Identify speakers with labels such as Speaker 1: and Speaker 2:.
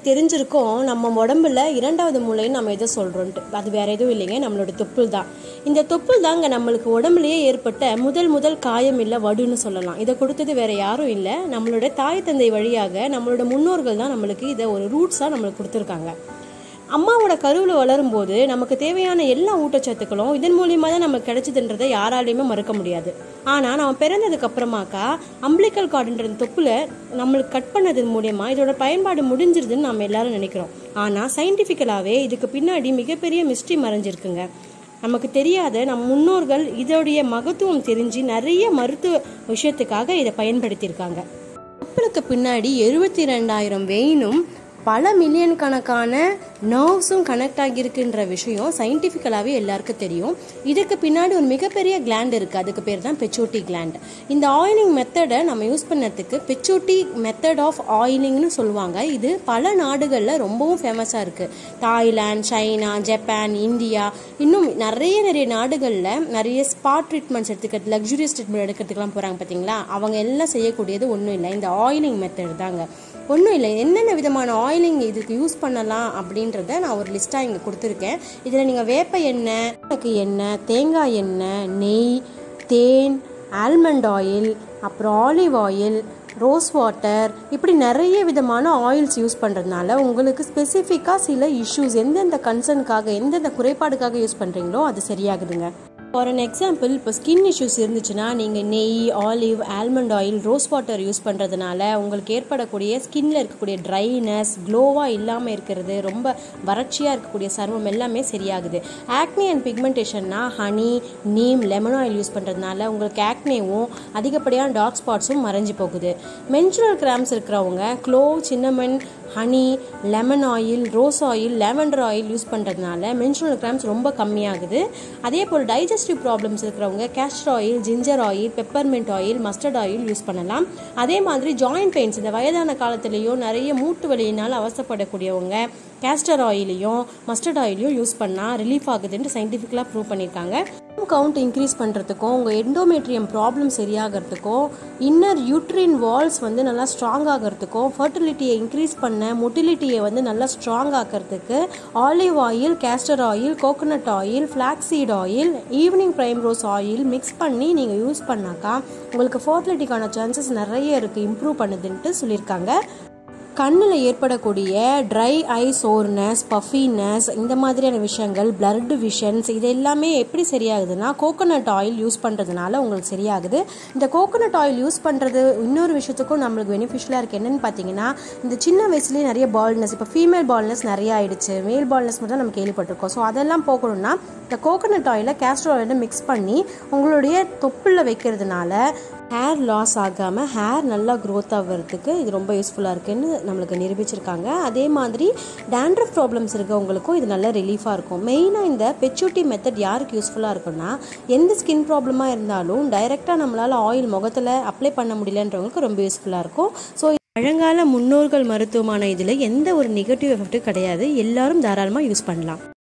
Speaker 1: தெரிஞ்சிருக்கோம் நம்ம உடம்புல இரண்டாவது மூளைன்னு நம்ம எதை சொல்கிறோன்ட்டு அது வேற எதுவும் இல்லைங்க நம்மளோட தொப்புள் தான் இந்த தொப்புள் தாங்க நம்மளுக்கு உடம்புலயே ஏற்பட்ட முதல் முதல் காயம் இல்லை வடுன்னு சொல்லலாம் இதை கொடுத்தது வேற யாரும் இல்லை நம்மளோட தாய் தந்தை வழியாக நம்மளோட முன்னோர்கள் தான் நம்மளுக்கு இதை ஒரு ரூட்ஸாக நம்மளுக்கு கொடுத்துருக்காங்க அம்மாவோட கருவில் வளரும்போது நமக்கு தேவையான எல்லா ஊட்டச்சத்துக்களும் இதன் மூலியமாக தான் நமக்கு கிடைச்சதுன்றதை யாராலையுமே மறுக்க முடியாது ஆனால் நம்ம பிறந்ததுக்கு அப்புறமாக்கா அம்பிளிக்கல் கார்டுன்ற தொப்புல நம்மளுக்கு கட் பண்ணது மூலியமா இதோட பயன்பாடு முடிஞ்சிருதுன்னு நம்ம எல்லாரும் நினைக்கிறோம் ஆனால் சயின்டிஃபிக்கலாகவே இதுக்கு பின்னாடி மிகப்பெரிய மிஸ்ட்ரி மறைஞ்சிருக்குங்க நமக்கு தெரியாத நம் முன்னோர்கள் இதோடைய மகத்துவம் தெரிஞ்சு நிறைய மருத்துவ விஷயத்துக்காக இதை பயன்படுத்தியிருக்காங்க கப்பலுக்கு பின்னாடி எழுபத்தி ரெண்டாயிரம் வெயினும் பல மில்லியன் கணக்கான நர்வ்ஸும் கனெக்ட் ஆகியிருக்குன்ற விஷயம் சயின்டிஃபிக்கலாகவே எல்லாருக்கும் தெரியும் இதுக்கு பின்னாடி ஒரு மிகப்பெரிய கிளாண்ட் இருக்குது அதுக்கு பேர் தான் பெச்சோட்டி கிளாண்ட் இந்த ஆயிலிங் மெத்தடை நம்ம யூஸ் பண்ணதுக்கு பெச்சோட்டி மெத்தட் ஆஃப் ஆயிலிங்னு சொல்லுவாங்க இது பல நாடுகளில் ரொம்பவும் ஃபேமஸாக இருக்குது தாய்லாந்து சைனா ஜப்பான் இந்தியா இன்னும் நிறைய நிறைய நாடுகளில் நிறைய ஸ்பா ட்ரீட்மெண்ட்ஸ் எடுத்துக்கிறது லக்ஸுரியஸ் ட்ரீட்மெண்ட் எடுக்கிறதுக்குலாம் போகிறாங்க பார்த்தீங்களா அவங்க எல்லாம் செய்யக்கூடியது ஒன்றும் இல்லை இந்த ஆயிலிங் மெத்தட் தாங்க ஒன்றும் இல்லை என்னென்ன விதமான ஆயிலிங் இதுக்கு யூஸ் பண்ணலாம் அப்படின்றத நான் ஒரு லிஸ்ட்டாக இங்கே கொடுத்துருக்கேன் இதில் நீங்கள் வேப்ப எண்ணெய் உனக்கு எண்ணெய் தேங்காய் எண்ணெய் நெய் தேன் ஆல்மண்ட் ஆயில் அப்புறம் ஆலிவ் ஆயில் ரோஸ் வாட்டர் இப்படி நிறைய விதமான ஆயில்ஸ் யூஸ் பண்ணுறதுனால உங்களுக்கு ஸ்பெசிஃபிக்காக சில இஷ்யூஸ் எந்தெந்த கன்சர்னுக்காக எந்தெந்த குறைபாடுக்காக யூஸ் பண்ணுறீங்களோ அது சரியாகுதுங்க ஃபார் அன் எக்ஸாம்பிள் இப்போ ஸ்கின் இஷ்யூஸ் இருந்துச்சுன்னா நீங்கள் நெய் olive almond oil rose water use பண்ணுறதுனால உங்களுக்கு ஏற்படக்கூடிய ஸ்கின்ல இருக்கக்கூடிய ட்ரைனஸ் க்ளோவாக இல்லாமல் இருக்கிறது ரொம்ப வறட்சியாக இருக்கக்கூடிய சர்மம் எல்லாமே சரியாகுது ஆக்னி அண்ட் பிக்மெண்டேஷன்னா honey neem lemon oil use பண்ணுறதுனால உங்களுக்கு ஆக்னேவும் அதிகப்படியான டார்க் ஸ்பாட்ஸும் மறைஞ்சு போகுது மென்சுரல் கிராம்ஸ் இருக்கிறவங்க clove cinnamon honey lemon oil rose oil lavender oil use பண்ணுறதுனால மென்சுரல் கிராம்ஸ் ரொம்ப கம்மியாகுது அதே போல் டைஜஸ்டிவ் ப்ராப்ளம்ஸ் இருக்கிறவங்க castor oil ginger oil peppermint oil mustard oil use பண்ணலாம் அதே மாதிரி ஜாயிண்ட் பெயின்ஸ் இந்த வயதான காலத்துலேயும் நிறைய மூட்டு வலியினால் அவசப்படக்கூடியவங்க கேஸ்டர் ஆயிலையும் மஸ்டர்ட் ஆயிலையும் யூஸ் பண்ணால் ரிலீஃப் ஆகுதுன்னு சயின்டிஃபிக்கலாக ப்ரூவ் பண்ணியிருக்காங்க கவுண்ட் இன்க்ரீஸ் பண்ணுறதுக்கும் உங்கள் எண்டோமெட்ரியம் ப்ராப்ளம் சரியாகிறதுக்கும் இன்னர் யூட்ரின் வால்ஸ் வந்து நல்லா ஸ்ட்ராங் ஆகிறதுக்கும் ஃபர்டிலிட்டியை இன்க்ரீஸ் பண்ண மொட்டிலிட்டியை வந்து நல்லா ஸ்ட்ராங் ஆக்கிறதுக்கு olive oil castor oil coconut oil flaxseed oil evening primrose oil mix பண்ணி நீங்கள் யூஸ் பண்ணாக்கா உங்களுக்கு ஃபர்டிலிட்டிக்கான சான்சஸ் நிறைய இருக்குது இம்ப்ரூவ் பண்ணுதுன்ட்டு சொல்லியிருக்காங்க கண்ணில் ஏற்படக்கூடிய ட்ரை ஐ சோர்னஸ் பஃபினஸ் இந்த மாதிரியான விஷயங்கள் பிளட் விஷன்ஸ் இது எல்லாமே எப்படி சரியாகுதுன்னா கோகோனட் ஆயில் யூஸ் பண்ணுறதுனால உங்களுக்கு சரியாகுது இந்த கோகோனட் ஆயில் யூஸ் பண்ணுறது இன்னொரு விஷயத்துக்கும் நம்மளுக்கு பெனிஃபிஷியலாக இருக்குது என்னென்னு பார்த்தீங்கன்னா இந்த சின்ன வயசுலேயே நிறைய பால்னஸ் இப்போ ஃபீமேல் பால்னஸ் நிறைய ஆயிடுச்சு மேல் பால்னஸ் மட்டும் நம்ம கேள்விப்பட்டிருக்கோம் ஸோ அதெல்லாம் போகணும்னா இந்த கோகோனட் ஆயிலை கேஸ்டர் ஆயிலை மிக்ஸ் பண்ணி உங்களுடைய தொப்புளில் வைக்கிறதுனால ஹேர் லாஸ் ஆகாமல் ஹேர் நல்லா க்ரோத் ஆகிறதுக்கு இது ரொம்ப யூஸ்ஃபுல்லாக இருக்குன்னு நம்மளுக்கு நிரூபிச்சிருக்காங்க அதே மாதிரி டேண்ட்ரஃப் ப்ராப்ளம்ஸ் இருக்கவங்களுக்கும் இது நல்ல ரிலீஃபாக இருக்கும் மெயினாக இந்த பெச்சூட்டி மெத்தட் யாருக்கு யூஸ்ஃபுல்லாக இருக்குன்னா எந்த ஸ்கின் ப்ராப்ளமாக இருந்தாலும் டைரெக்டாக நம்மளால் ஆயில் முகத்தில் அப்ளை பண்ண முடியலன்றவங்களுக்கு ரொம்ப யூஸ்ஃபுல்லாக இருக்கும் ஸோ பழங்கால முன்னோர்கள் மருத்துவமான இதில் எந்த ஒரு நெகட்டிவ் எஃபெக்ட்டும் கிடையாது எல்லாரும் தாராளமாக யூஸ் பண்ணலாம்